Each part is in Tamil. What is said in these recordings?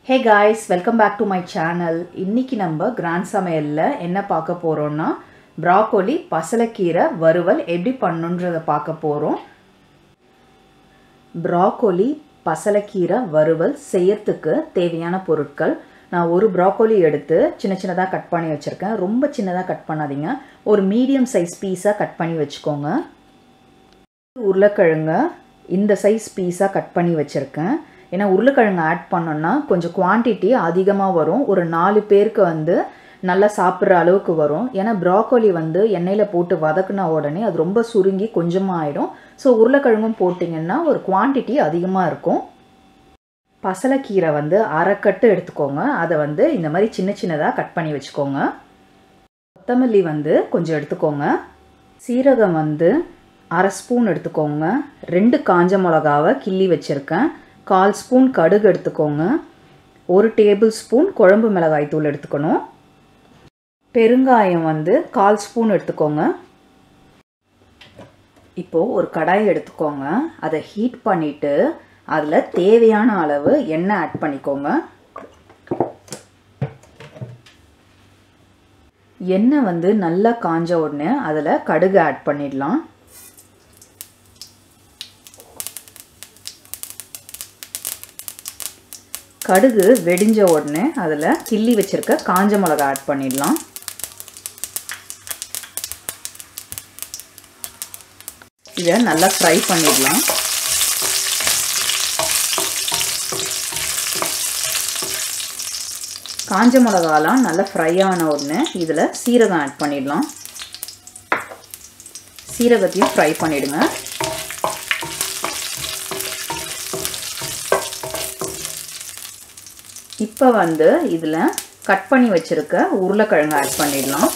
hey guys welcome back to my channel இன்னைக்கு நம்ம கிராண்ட் சமையலில் என்ன பார்க்க போகிறோம்னா ப்ராக்கோலி பசலைக்கீரை வறுவல் எப்படி பண்ணுன்றதை பார்க்க போகிறோம் ப்ராக்கோலி பசலைக்கீரை வறுவல் செய்யறதுக்கு தேவையான பொருட்கள் நான் ஒரு ப்ராக்கோலி எடுத்து சின்ன சின்னதாக கட் பண்ணி வச்சுருக்கேன் ரொம்ப சின்னதாக கட் பண்ணாதீங்க ஒரு மீடியம் சைஸ் பீஸாக கட் பண்ணி வச்சுக்கோங்க உருளைக்கிழங்க இந்த சைஸ் பீஸாக கட் பண்ணி வச்சுருக்கேன் ஏன்னா உருளைக்கிழங்கு ஆட் பண்ணோன்னா கொஞ்சம் குவான்டிட்டி அதிகமாக வரும் ஒரு நாலு பேருக்கு வந்து நல்லா சாப்பிட்ற அளவுக்கு வரும் ஏன்னா ப்ராக்கோலி வந்து எண்ணெயில் போட்டு வதக்குன உடனே அது ரொம்ப சுருங்கி கொஞ்சமாக ஆயிடும் ஸோ உருளைக்கிழங்கும் போட்டிங்கன்னா ஒரு குவான்டிட்டி அதிகமாக இருக்கும் பசலைக்கீரை வந்து அரைக்கட்டு எடுத்துக்கோங்க அதை வந்து இந்த மாதிரி சின்ன சின்னதாக கட் பண்ணி வச்சுக்கோங்க கொத்தமல்லி வந்து கொஞ்சம் எடுத்துக்கோங்க சீரகம் வந்து அரை ஸ்பூன் எடுத்துக்கோங்க ரெண்டு காஞ்ச மிளகாவை கிள்ளி வச்சுருக்கேன் கால் ஸ்பூன் கடுகு எடுத்துக்கோங்க ஒரு டேபிள் ஸ்பூன் குழம்பு மிளகாய் தூள் எடுத்துக்கணும் பெருங்காயம் வந்து கால் ஸ்பூன் எடுத்துக்கோங்க இப்போது ஒரு கடாய் எடுத்துக்கோங்க அதை ஹீட் பண்ணிவிட்டு அதில் தேவையான அளவு எண்ணெய் ஆட் பண்ணிக்கோங்க எண்ணெய் வந்து நல்லா காஞ்ச உடனே அதில் கடுகு ஆட் பண்ணிடலாம் கடுகு வெடிஞ்ச உடனே அதில் கிள்ளி வச்சுருக்க காஞ்ச மிளகா ஆட் பண்ணிடலாம் இதை நல்லா ஃப்ரை பண்ணிடலாம் காஞ்ச மிளகாலாம் நல்லா ஃப்ரை ஆன உடனே இதில் சீரகம் ஆட் பண்ணிடலாம் சீரகத்தையும் ஃப்ரை பண்ணிவிடுங்க இப்போ வந்து இதில் கட் பண்ணி வச்சுருக்க உருளைக்கிழங்கு ஆட் பண்ணிடலாம்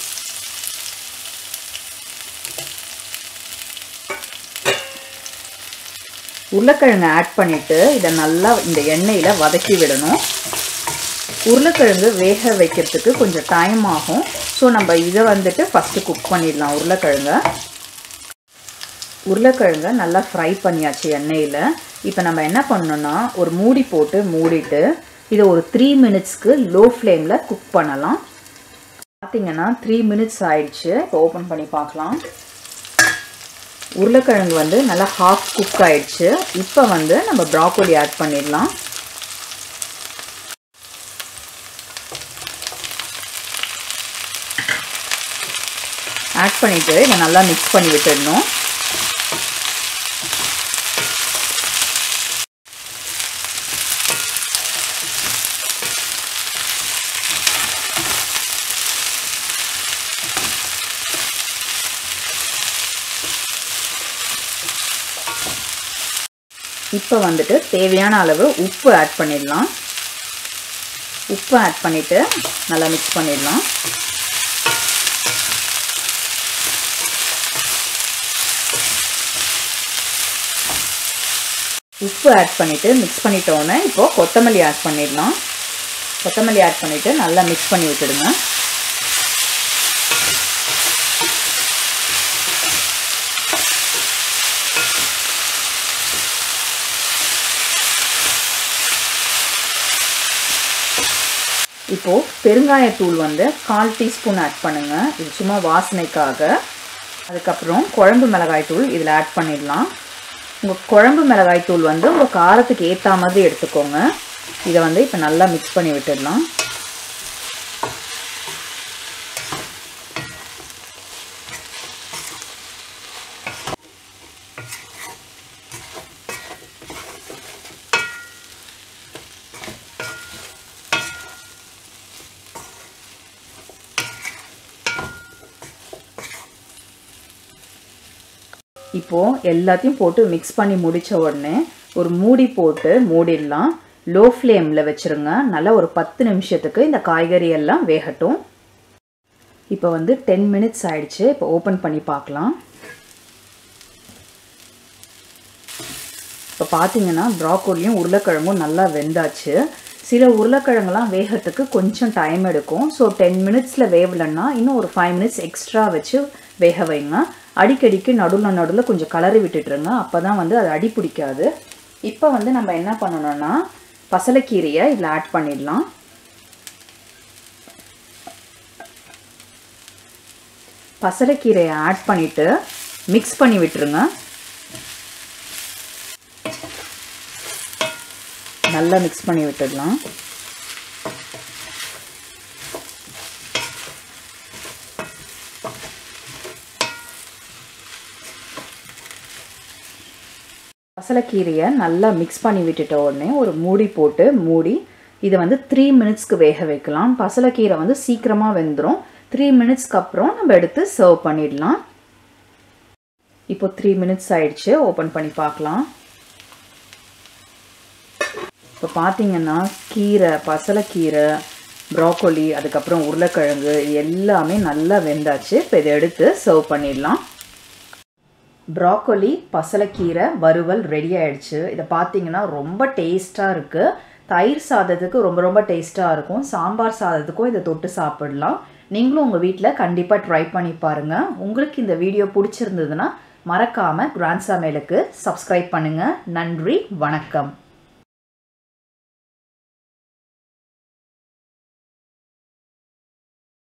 உருளைக்கிழங்கு ஆட் பண்ணிவிட்டு இதை நல்லா இந்த எண்ணெயில் வதக்கி விடணும் உருளைக்கிழங்கு வேக வைக்கிறதுக்கு கொஞ்சம் டைம் ஆகும் ஸோ நம்ம இதை வந்துட்டு ஃபஸ்ட்டு குக் பண்ணிடலாம் உருளைக்கிழங்க உருளைக்கிழங்க நல்லா ஃப்ரை பண்ணியாச்சு எண்ணெயில் இப்போ நம்ம என்ன பண்ணோன்னா ஒரு மூடி போட்டு மூடிட்டு இதை ஒரு த்ரீ மினிட்ஸ்க்கு லோ ஃப்ளேமில் குக் பண்ணலாம் பார்த்தீங்கன்னா த்ரீ மினிட்ஸ் ஆயிடுச்சு இப்போ ஓப்பன் பண்ணி பார்க்கலாம் உருளைக்கிழங்கு வந்து நல்லா ஹாஃப் குக் ஆயிடுச்சு இப்போ வந்து நம்ம ப்ராக்கோலி ஆட் பண்ணிடலாம் ஆட் பண்ணிவிட்டு இதை நல்லா மிக்ஸ் பண்ணி விட்டுடணும் இப்போ வந்துட்டு தேவையான அளவு உப்பு ஆட் பண்ணிடலாம் உப்பு ஆட் பண்ணிவிட்டு நல்லா மிக்ஸ் பண்ணிடலாம் உப்பு ஆட் பண்ணிவிட்டு மிக்ஸ் பண்ணிட்டோன்னே இப்போது கொத்தமல்லி ஆட் பண்ணிடலாம் கொத்தமல்லி ஆட் பண்ணிவிட்டு நல்லா மிக்ஸ் பண்ணி விட்டுடுங்க இப்போது பெருங்காயத்தூள் வந்து கால் டீஸ்பூன் ஆட் பண்ணுங்கள் இது சும்மா வாசனைக்காக அதுக்கப்புறம் குழம்பு மிளகாய் தூள் இதில் ஆட் பண்ணிடலாம் உங்கள் குழம்பு மிளகாய் தூள் வந்து உங்கள் காரத்துக்கு ஏற்ற மாதிரி எடுத்துக்கோங்க இதை வந்து இப்போ நல்லா மிக்ஸ் பண்ணி விட்டுடலாம் இப்போது எல்லாத்தையும் போட்டு மிக்ஸ் பண்ணி முடித்த உடனே ஒரு மூடி போட்டு மூடிடலாம் லோ ஃப்ளேமில் வச்சுருங்க நல்லா ஒரு பத்து நிமிஷத்துக்கு இந்த காய்கறி எல்லாம் வேகட்டும் இப்போ வந்து டென் மினிட்ஸ் ஆயிடுச்சு இப்போ ஓப்பன் பண்ணி பார்க்கலாம் இப்போ பார்த்தீங்கன்னா ப்ராக்கோலியும் உருளைக்கிழங்கும் நல்லா வெந்தாச்சு சில உருளைக்கிழங்குலாம் வேகத்துக்கு கொஞ்சம் டைம் எடுக்கும் ஸோ டென் மினிட்ஸில் வேவலைன்னா இன்னும் ஒரு ஃபைவ் மினிட்ஸ் எக்ஸ்ட்ரா வச்சு வேக வைங்க அடிக்கடிக்கு நடுவில் நடுவில் கொஞ்சம் கலரி விட்டுட்டுருங்க அப்போ தான் வந்து அது அடி பிடிக்காது இப்போ வந்து நம்ம என்ன பண்ணணும்னா பசலைக்கீரையை இதில் ஆட் பண்ணிடலாம் பசலைக்கீரையை ஆட் பண்ணிவிட்டு மிக்ஸ் பண்ணி விட்டுருங்க நல்லா மிக்ஸ் பண்ணி விட்டுடலாம் பசலைக்கீரையை நல்லா மிக்ஸ் பண்ணி விட்டுட்ட உடனே ஒரு மூடி போட்டு மூடி இதை வந்து த்ரீ மினிட்ஸ்க்கு வேக வைக்கலாம் பசலைக்கீரை வந்து சீக்கிரமாக வெந்துடும் த்ரீ மினிட்ஸ்க்கு அப்புறம் நம்ம எடுத்து சர்வ் பண்ணிடலாம் இப்போ த்ரீ மினிட்ஸ் ஆயிடுச்சு ஓப்பன் பண்ணி பார்க்கலாம் இப்போ பார்த்தீங்கன்னா கீரை பசலைக்கீரை ப்ராக்கோலி அதுக்கப்புறம் உருளைக்கிழங்கு எல்லாமே நல்லா வெந்தாச்சு இப்போ இதை எடுத்து சர்வ் பண்ணிடலாம் ப்ராக்கோலி பசலைக்கீரை வறுவல் ரெடி ஆயிடுச்சு இதை பார்த்தீங்கன்னா ரொம்ப டேஸ்ட்டாக இருக்குது தயிர் சாதத்துக்கு ரொம்ப ரொம்ப டேஸ்ட்டாக இருக்கும் சாம்பார் சாதத்துக்கும் இதை தொட்டு சாப்பிடலாம் நீங்களும் உங்கள் வீட்டில் கண்டிப்பாக ட்ரை பண்ணி பாருங்கள் உங்களுக்கு இந்த வீடியோ பிடிச்சிருந்ததுன்னா மறக்காமல் கிராண்ட் சமையலுக்கு சப்ஸ்கிரைப் பண்ணுங்கள் நன்றி வணக்கம்